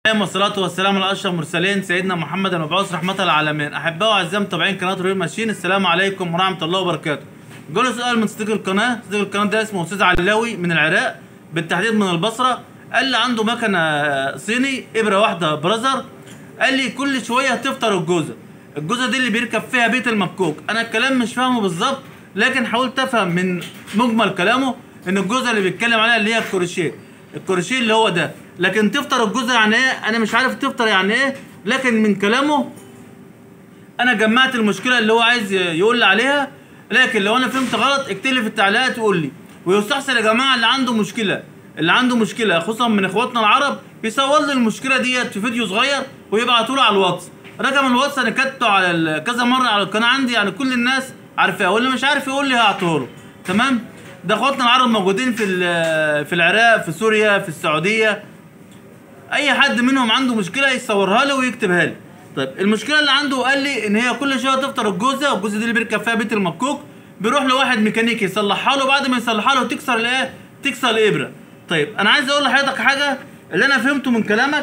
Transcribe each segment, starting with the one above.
والصلاة والسلام على أشرف المرسلين سيدنا محمد المبعوث رحمة للعالمين أحباء وأعزائي متابعين قناة ريل ماشين السلام عليكم ورحمة الله وبركاته جاله سؤال من صديق القناة صديق القناة ده اسمه أستاذ علاوي من العراق بالتحديد من البصرة قال لي عنده مكنة صيني إبرة واحدة برازر قال لي كل شوية تفطر الجوزة الجوزة دي اللي بيركب فيها بيت المكوك أنا الكلام مش فاهمه بالظبط لكن حاولت أفهم من مجمل كلامه إن الجوزة اللي بيتكلم عليها اللي هي الكروشيه الكروشيه اللي هو ده لكن تفطر الجزء يعني ايه انا مش عارف تفطر يعني ايه لكن من كلامه انا جمعت المشكله اللي هو عايز يقول لي عليها لكن لو انا فهمت غلط اكتب لي في التعليقات وقول لي ويستحسن يا جماعه اللي عنده مشكله اللي عنده مشكله خصوصا من اخواتنا العرب يصور لي المشكله ديت في فيديو صغير ويبعتوا له على الواتس رقم الواتس انا كتبته على ال- كذا مره على القناه عندي يعني كل الناس عارفاه واللي مش عارف يقول لي هعطيه له تمام ده اخواتنا العرب موجودين في ال- في العراق في سوريا في السعوديه اي حد منهم عنده مشكله يصورها لي ويكتبها لي طيب المشكله اللي عنده قال لي ان هي كل شويه تفطر الجوزه والجوزه دي اللي بيركب فيها بيت المكوك بيروح لواحد ميكانيكي يصلحها له بعد ما يصلحها له تكسر الايه تكسر الابره طيب انا عايز اقول لحضرتك حاجه اللي انا فهمته من كلامك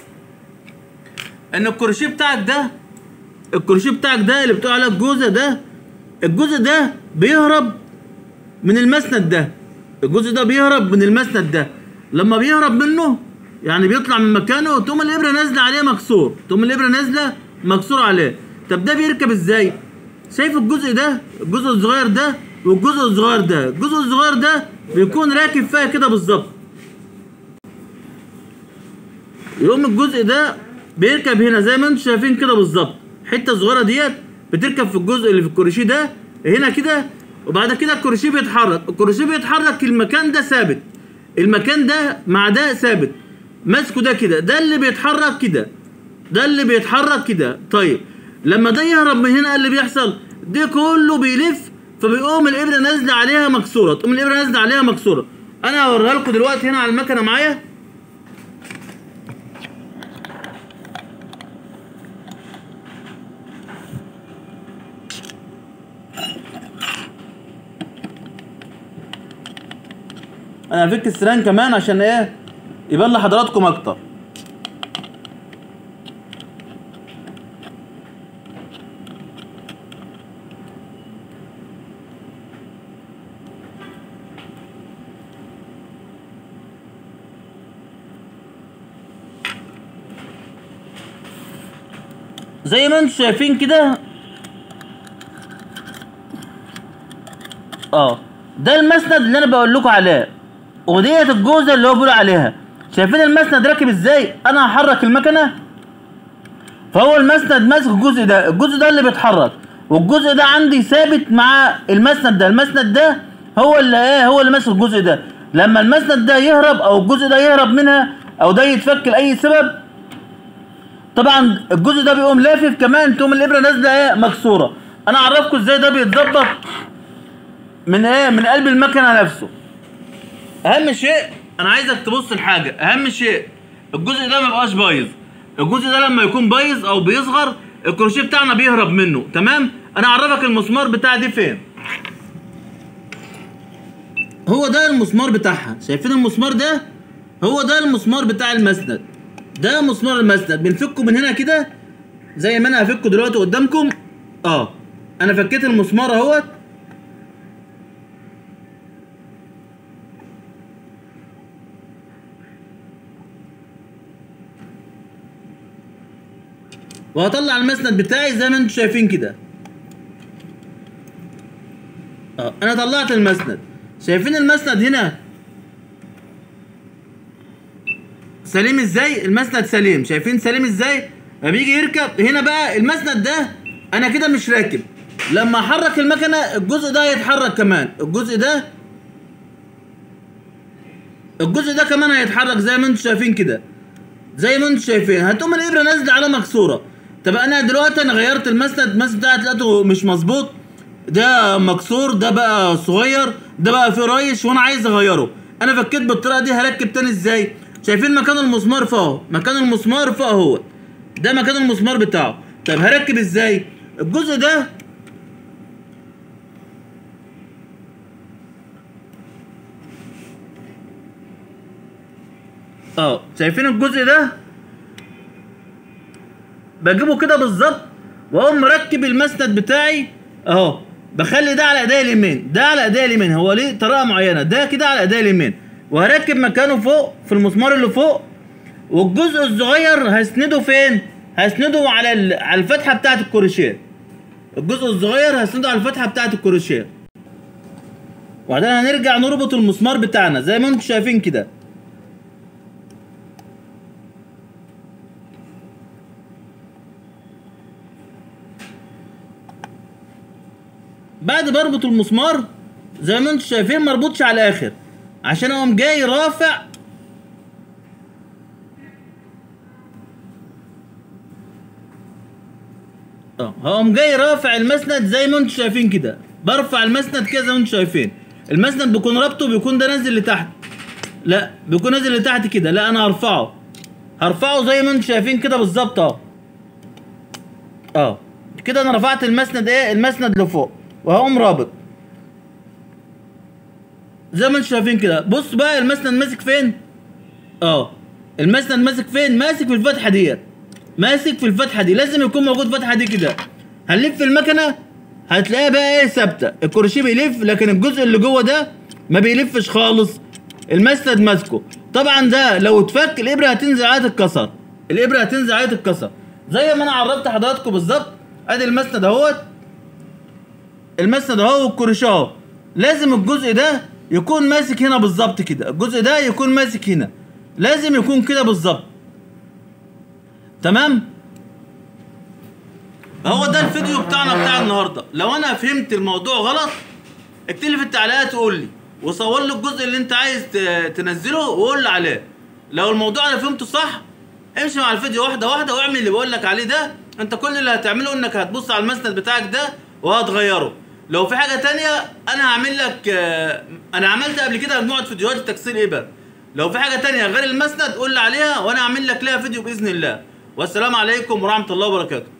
ان الكروشيه بتاعك ده الكروشيه بتاعك ده اللي بتقول عليه الجوزه ده الجزء ده بيهرب من المسند ده الجزء ده بيهرب من المسند ده لما بيهرب منه يعني بيطلع من مكانه تقوم الابره نازله عليه مكسور تقوم الابره نازله مكسور عليه طب ده بيركب ازاي شايف الجزء ده الجزء الصغير ده والجزء الصغير ده الجزء الصغير ده بيكون راكب فيها كده بالظبط يقوم الجزء ده بيركب هنا زي ما انتم شايفين كده بالظبط الحته الصغيره ديت بتركب في الجزء اللي في الكروشيه ده هنا كده وبعد كده الكروشيه بيتحرك الكروشيه بيتحرك المكان ده ثابت المكان ده مع ده ثابت ماسكه ده كده ده اللي بيتحرك كده ده اللي بيتحرك كده طيب لما ده يهرب من هنا إيه اللي بيحصل ده كله بيلف فبيقوم الابره نازله عليها مكسوره تقوم الابره نازله عليها مكسوره انا هوريها لكم دلوقتي هنا على المكنه معايا انا هفك السران كمان عشان ايه يبان لحضراتكم اكتر زي ما انتم شايفين كده اه ده المسند اللي انا بقول لكم عليه وديت الجوزه اللي هو بيقول عليها شايفين المسند راكب ازاي انا هحرك المكنه فهو المسند ماسك الجزء ده الجزء ده اللي بيتحرك والجزء ده عندي ثابت مع المسند ده المسند ده هو اللي ايه هو اللي ماسك الجزء ده لما المسند ده يهرب او الجزء ده يهرب منها او ده يتفك لاي سبب طبعا الجزء ده بيقوم لافف كمان تقوم الابره نازله ايه مكسوره انا اعرفكم ازاي ده بيتظبط من ايه من قلب المكنه نفسه اهم شيء انا عايزك تبص لحاجه اهم شيء الجزء ده ما يبقاش بايظ الجزء ده لما يكون بايظ او بيصغر الكروشيه بتاعنا بيهرب منه تمام انا اعرفك المسمار بتاع دي فين هو ده المسمار بتاعها شايفين المسمار ده هو ده المسمار بتاع المسند ده مسمار المسند بنفكه من هنا كده زي ما انا هفكه دلوقتي قدامكم اه انا فكيت المسمار اهوت وهطلع المسند بتاعي زي ما انتم شايفين كده اه انا طلعت المسند شايفين المسند هنا سليم ازاي المسند سليم شايفين سليم ازاي لما بيجي يركب هنا بقى المسند ده انا كده مش راكب لما احرك المكنه الجزء ده هيتحرك كمان الجزء ده الجزء ده كمان هيتحرك زي ما انتم شايفين كده زي ما انتم شايفين هتقوم الابره نازله على مكسوره طب انا دلوقتي انا غيرت المسند المسند ده هتلاقيه مش مظبوط ده مكسور ده بقى صغير ده بقى فيه رايش وانا عايز اغيره انا فكيت بالطريقه دي هركب تاني ازاي شايفين مكان المسمار فوق مكان المسمار فوق اهو ده مكان المسمار بتاعه طب هركب ازاي الجزء ده اه شايفين الجزء ده بجيبه كده بالظبط واقوم مركب المسند بتاعي اهو بخلي ده على ايديا اليمين ده على ايديا اليمين هو ليه طريقه معينه ده كده على ايديا اليمين وهركب مكانه فوق في المسمار اللي فوق والجزء الصغير هسنده فين هسنده على ال- على الفتحه بتاعه الكروشيه الجزء الصغير هسنده على الفتحه بتاعه الكروشيه وبعدين هنرجع نربط المسمار بتاعنا زي ما انتم شايفين كده بعد ما اربط المسمار زي ما انتم شايفين مربوطش على الاخر عشان اقوم جاي رافع اه هقوم جاي رافع المسند زي ما انتم شايفين كده برفع المسند كده زي ما انتم شايفين المسند بيكون رابطه بيكون ده نازل لتحت لا بيكون نازل لتحت كده لا انا هرفعه هرفعه زي ما انتم شايفين كده بالظبط اهو اه كده انا رفعت المسند ايه المسند لفوق وهقوم رابط زي ما انتم شايفين كده بص بقى المسند ماسك فين اه المسند ماسك فين ماسك في الفتحه ديت ماسك في الفتحه دي لازم يكون موجود الفتحه دي كده هنلف المكنه هتلاقيها بقى ايه ثابته الكروشيه بيلف لكن الجزء اللي جوه ده ما بيلفش خالص المسند ماسكه طبعا ده لو اتفك الابره هتنزل عليها تتكسر الابره هتنزل عليها تتكسر زي ما انا عرفت حضراتكم بالظبط ادي المسند اهوت المسند اهو والكروشيه اهو لازم الجزء ده يكون ماسك هنا بالظبط كده الجزء ده يكون ماسك هنا لازم يكون كده بالظبط تمام هو ده الفيديو بتاعنا بتاع النهارده لو انا فهمت الموضوع غلط اكتب لي في التعليقات وقول لي وصور لي الجزء اللي انت عايز ت- تنزله وقول لي عليه لو الموضوع انا فهمته صح امشي مع الفيديو واحده واحده واعمل اللي بقول لك عليه ده انت كل اللي هتعمله انك هتبص على المسند بتاعك ده وهتغيره لو في حاجه تانية انا هعمل لك آه، انا عملت قبل كده مجموعه فيديوهات لتكسير ابر لو في حاجه تانية غير المسند قول لي عليها وانا هعمل لك لها فيديو باذن الله والسلام عليكم ورحمه الله وبركاته